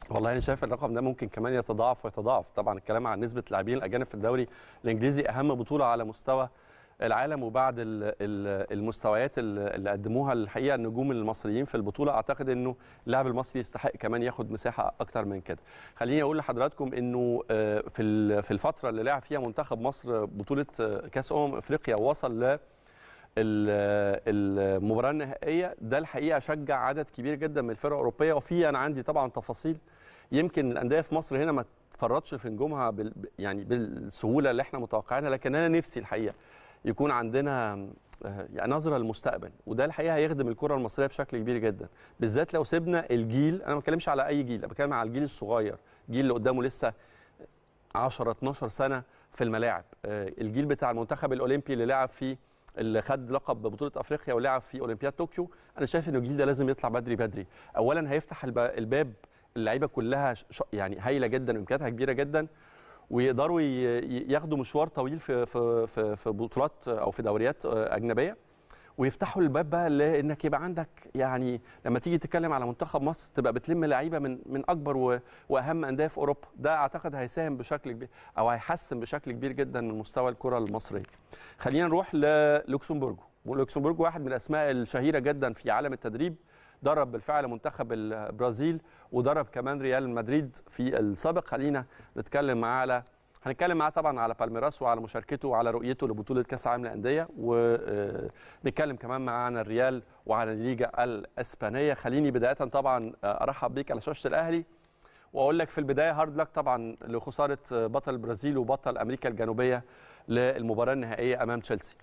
والله انا شايف الرقم ده ممكن كمان يتضاعف ويتضاعف طبعا الكلام عن نسبه اللاعبين الاجانب في الدوري الانجليزي اهم بطوله على مستوى العالم وبعد ال- ال- المستويات ال- اللي قدموها الحقيقه النجوم المصريين في البطوله اعتقد انه اللاعب المصري يستحق كمان ياخد مساحه اكتر من كده خليني اقول لحضراتكم انه آه، في ال- في الفتره اللي لعب فيها منتخب مصر بطوله آه، كاس امم افريقيا وصل ل ال- المباراه النهائيه ده الحقيقه شجع عدد كبير جدا من الفرق الاوروبيه وفي انا عندي طبعا تفاصيل يمكن الانديه في مصر هنا ما تفرطش في نجومها بال يعني بالسهوله اللي احنا متوقعينها لكن انا نفسي الحقيقه يكون عندنا آه، يعني نظره للمستقبل وده الحقيقه هيخدم الكره المصريه بشكل كبير جدا بالذات لو سيبنا الجيل انا ما بتكلمش على اي جيل انا بتكلم على الجيل الصغير الجيل اللي قدامه لسه 10 12 سنه في الملاعب آه، الجيل بتاع المنتخب الاولمبي اللي لعب فيه اللي خد لقب بطوله افريقيا ولعب في اولمبياد طوكيو انا شايف ان الجيل ده لازم يطلع بدري بدري اولا هيفتح الب- الباب اللعيبه كلها ش- ش- يعني هايله جدا وامكانياتها كبيره جدا ويقدروا ي- ي- ياخدوا مشوار طويل في في في, في بطولات او في دوريات آه، اجنبيه ويفتحوا الباب بقى لانك يبقى عندك يعني لما تيجي تتكلم على منتخب مصر تبقى بتلم لعيبه من من اكبر و- واهم انديه في اوروبا ده اعتقد هيساهم بشكل كبير او هيحسن بشكل كبير جدا من مستوى الكره المصريه خلينا نروح للوكسمبورج ولوكسمبورج واحد من الاسماء الشهيره جدا في عالم التدريب درب بالفعل منتخب البرازيل ودرب كمان ريال مدريد في السابق خلينا نتكلم معاه على هنتكلم معاه طبعا على بالميراس وعلى مشاركته وعلى رؤيته لبطوله كاس العالم للانديه ونتكلم كمان معاه عن الريال وعن الليجا الاسبانيه خليني بدايه طبعا ارحب بيك على شاشه الاهلي واقول لك في البدايه هارد لك طبعا لخساره بطل البرازيل وبطل امريكا الجنوبيه للمباراه النهائيه امام تشيلسي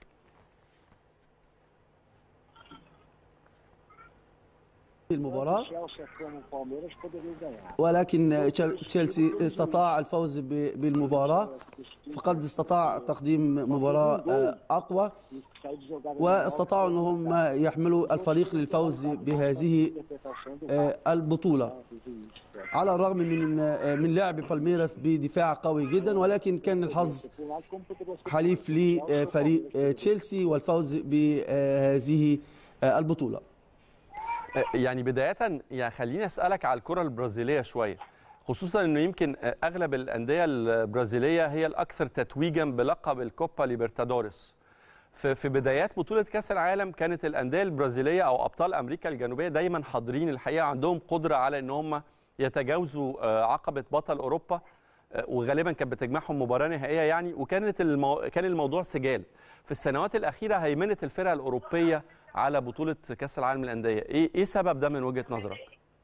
المباراة ولكن تشيلسي استطاع الفوز ب- بالمباراة فقد استطاع تقديم مباراة آه، أقوى واستطاعوا أنهم يحملوا الفريق للفوز بهذه آه، البطولة على الرغم من آه، من لعب بالميراس بدفاع قوي جدا ولكن كان الحظ حليف لفريق آه، تشيلسي والفوز بهذه آه، البطولة يعني بداية يعني خليني أسألك على الكرة البرازيلية شوية خصوصا انه يمكن اغلب الانديه البرازيليه هي الاكثر تتويجا بلقب الكوبا ليبرتادوريس في في بدايات بطوله كاس العالم كانت الانديه البرازيليه او ابطال امريكا الجنوبيه دايما حاضرين الحقيقه عندهم قدره على ان هم يتجاوزوا آه، عقبه بطل اوروبا آه، وغالبا كانت بتجمعهم مباراه نهائيه يعني وكانت المو... كان الموضوع سجال في السنوات الاخيره هيمنه الفرق الاوروبيه على بطوله كاس العالم للانديه ايه ايه سبب ده من وجهه نظرك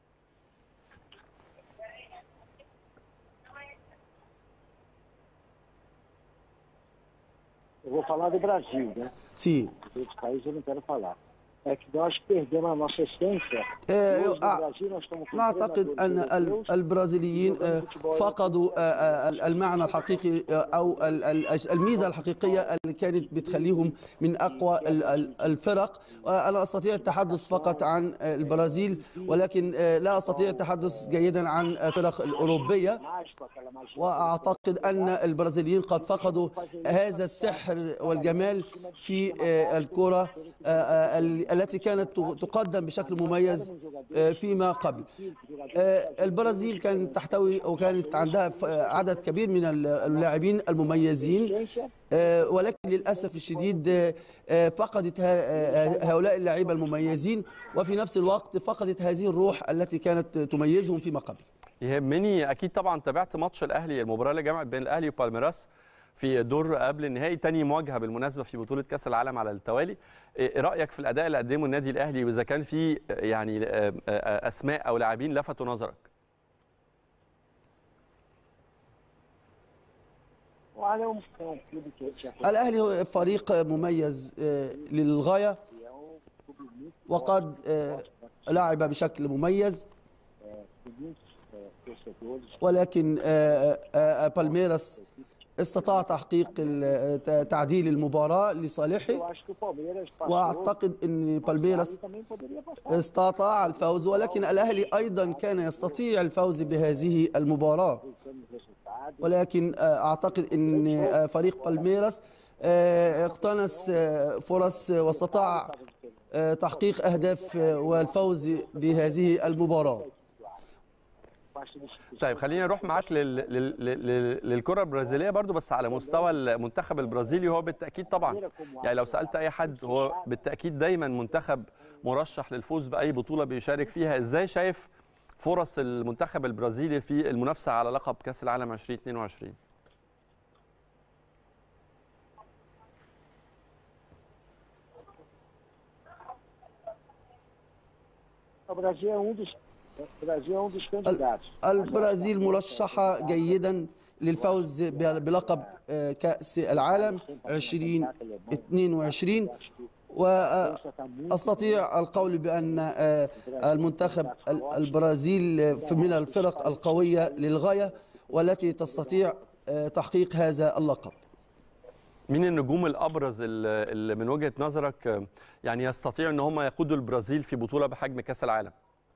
Eu vou falar do Brasil, né? Sim. Dos outros países eu não quero falar. É que nós perdemos a nossa essência. آه، Hoje no آه، Brasil nós estamos com نعتقد treinadores أن ال- europeus البرازيليين آه، فقدوا آه، آه، المعنى الحقيقي آه، أو ال- ال- الميزة الحقيقية اللي كانت بتخليهم من أقوى ال- ال- الفرق أنا أستطيع التحدث فقط عن آه، البرازيل ولكن آه، لا أستطيع التحدث جيدا عن الفرق الأوروبية mágico, aquela magia. واعتقد ان البرازيليين قد فقدوا هذا السحر والجمال في آه، الكره آه، آه، ال- التي كانت تقدم بشكل مميز آه، فيما قبل آه، البرازيل كانت تحتوي وكانت عندها ف- عدد كبير من ال- اللاعبين المميزين آه، ولكن للاسف الشديد آه، آه، فقدت ه- آه، هؤلاء اللاعبين المميزين وفي نفس الوقت فقدت هذه الروح التي كانت تميزهم فيما قبل يهمني اكيد طبعا تابعت ماتش الاهلي المباراه اللي جمعت بين الاهلي وبالميراس في دور قبل النهائي تاني مواجهه بالمناسبه في بطوله كاس العالم على التوالي ايه رايك في الاداء اللي قدمه النادي الاهلي واذا كان في يعني آه، آه، اسماء او لاعبين لفتوا نظرك Olha, é um, é um clube que já foi الاهلي هو فريق مميز آه، للغايه um clube muito وقد آه، لعب بشكل مميز é, com muitos é, torcedores. ولكن آه، آه، آه، بالميراس استطاع تحقيق ال- ت- تعديل المباراة Eu لصالحه acho que o Palmeiras passou. واعتقد ان mas o بالميراس Galo também poderia passar. استطاع الفوز ولكن الاهلي ايضا كان يستطيع الفوز بهذه المباراة Buscando resultados. ولكن آه، اعتقد ان آه، فريق بالميراس آه، اقتنص آه، فرص آه، واستطاع آه، تحقيق اهداف آه، والفوز بهذه المباراة parte desse طيب خلينا نروح معاك لل... لل... لل... للكره البرازيليه برضو بس على مستوى المنتخب البرازيلي هو بالتاكيد طبعا يعني لو سالت اي حد هو بالتاكيد دايما منتخب مرشح للفوز باي بطوله بيشارك فيها ازاي شايف فرص المنتخب البرازيلي في المنافسه على لقب كاس العالم 2022 O Brasil é um dos o Brasil é um dos candidatos. البرازيل مرشحة جيدا للفوز بلقب آه، كأس العالم 2022 وأستطيع القول بأن آه، المنتخب ال- البرازيل في- من الفرق القوية للغاية والتي تستطيع آه، تحقيق هذا اللقب مين النجوم الابرز اللي اللي من وجهه نظرك آه، يعني يستطيع ان هم يقودوا البرازيل في بطوله بحجم كاس العالم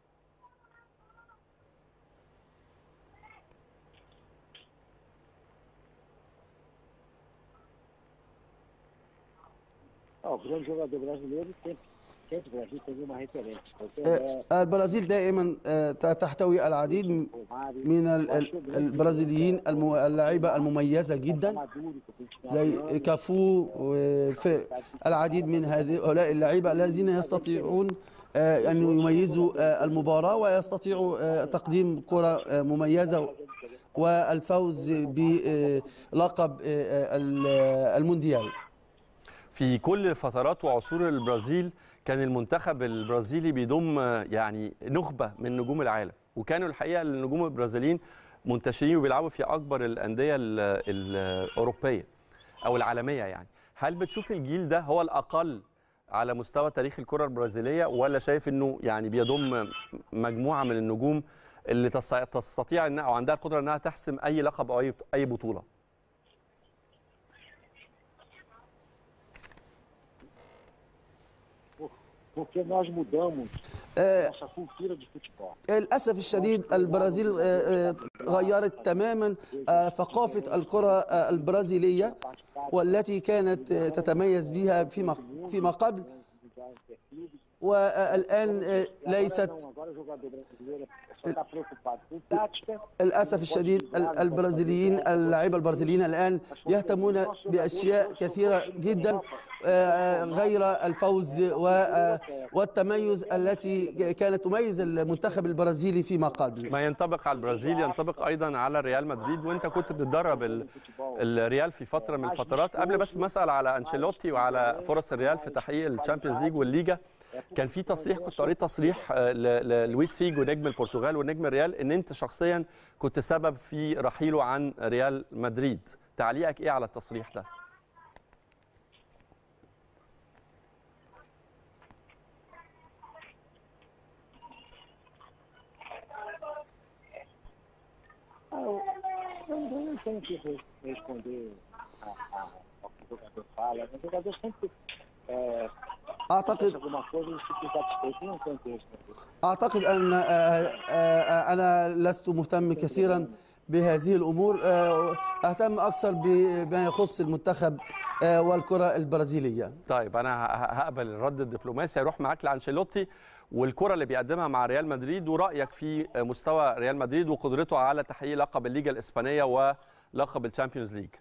Ó, o grande jogador brasileiro sempre, sempre o Brasil teve uma referência. Foi o Pelé, آه، البرازيل دائما آه، تحتوي العديد من- o Romário, من ال- ال- البرازيليين المو- اللاعيبة المميزة جدا Maduro, que tem زي كافو وفي العديد من هؤلاء اللعيبه الذين يستطيعون آه، ان يميزوا آه، المباراه ويستطيعوا آه، تقديم كره آه، مميزه والفوز بلقب آه، ال- المونديال في كل فترات وعصور البرازيل كان المنتخب البرازيلي بيضم آه، يعني نخبه من نجوم العالم وكانوا الحقيقه النجوم البرازيليين منتشرين وبيلعبوا في اكبر الانديه ال- الاوروبيه او العالميه يعني هل بتشوف الجيل ده هو الاقل على مستوى تاريخ الكره البرازيليه ولا شايف انه يعني بيضم مجموعه من النجوم اللي تستطيع- تستطيع انها او عندها القدره انها تحسم اي لقب او اي اي بطوله Porque nós mudamos آه، nossa cultura de futebol. للاسف الشديد البرازيل آه، آه، غيرت تماما آه، ثقافه الكره آه، البرازيليه والتي كانت آه، تتميز بها فيما فيما قبل والان آه، ليست Agora não, agora o jogador brasileiro só está preocupado com tática. للاسف الشديد ال- البرازيليين اللاعيبه البرازيليين الان يهتمون باشياء كثيره جدا آه، غير الفوز و- آه، والتميز التي كانت تميز المنتخب البرازيلي فيما قبل ما ينطبق على البرازيل ينطبق ايضا على ريال مدريد وانت كنت بتدرب ال- الريال في فتره من الفترات قبل بس مسال على انشيلوتي وعلى فرص الريال في تحقيق الشامبيونز ليج والليجا كان في تصريح كنت قريت تصريح آه، ل- للويس فيجو نجم البرتغال ونجم الريال ان انت شخصيا كنت سبب في رحيله عن ريال مدريد تعليقك ايه على التصريح ده Ah, eu, eu não tenho que res- responder a, a, ao que o jogador fala. O jogador sempre é, اعتقد faz alguma coisa e se fica satisfeito. Não tem texto. اعتقد ان آه، آه، انا لست مهتم كثيرا بهذه الامور آه، اهتم اكثر بما يخص المنتخب آه، والكره البرازيليه طيب انا ه- ه- هقبل الرد الدبلوماسي هروح معاك لانشيلوتي والكره اللي بيقدمها مع ريال مدريد ورايك في مستوى ريال مدريد وقدرته على تحقيق لقب الليجا الاسبانيه ولقب الشامبيونز ليج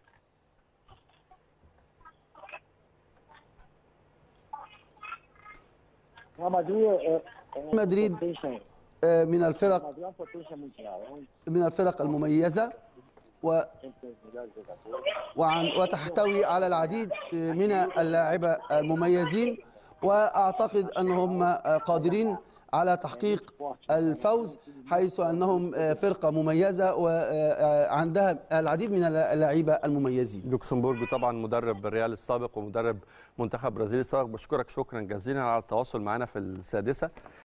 O Real Madrid é, é Madrid. potência, آه، من o الفرق Madrid é uma potência mundial. É um من الفرق المميزه و sempre tem os melhores jogadores. وعن وتحتوي على العديد من اللاعبة المميزين وأعتقد أنهم قادرين على تحقيق الفوز حيث أنهم فرقة مميزة وعندها العديد من اللاعبة المميزين لوكسمبورج طبعا مدرب الريال السابق ومدرب منتخب برازيل السابق بشكرك شكرا جزيلا على التواصل معنا في السادسه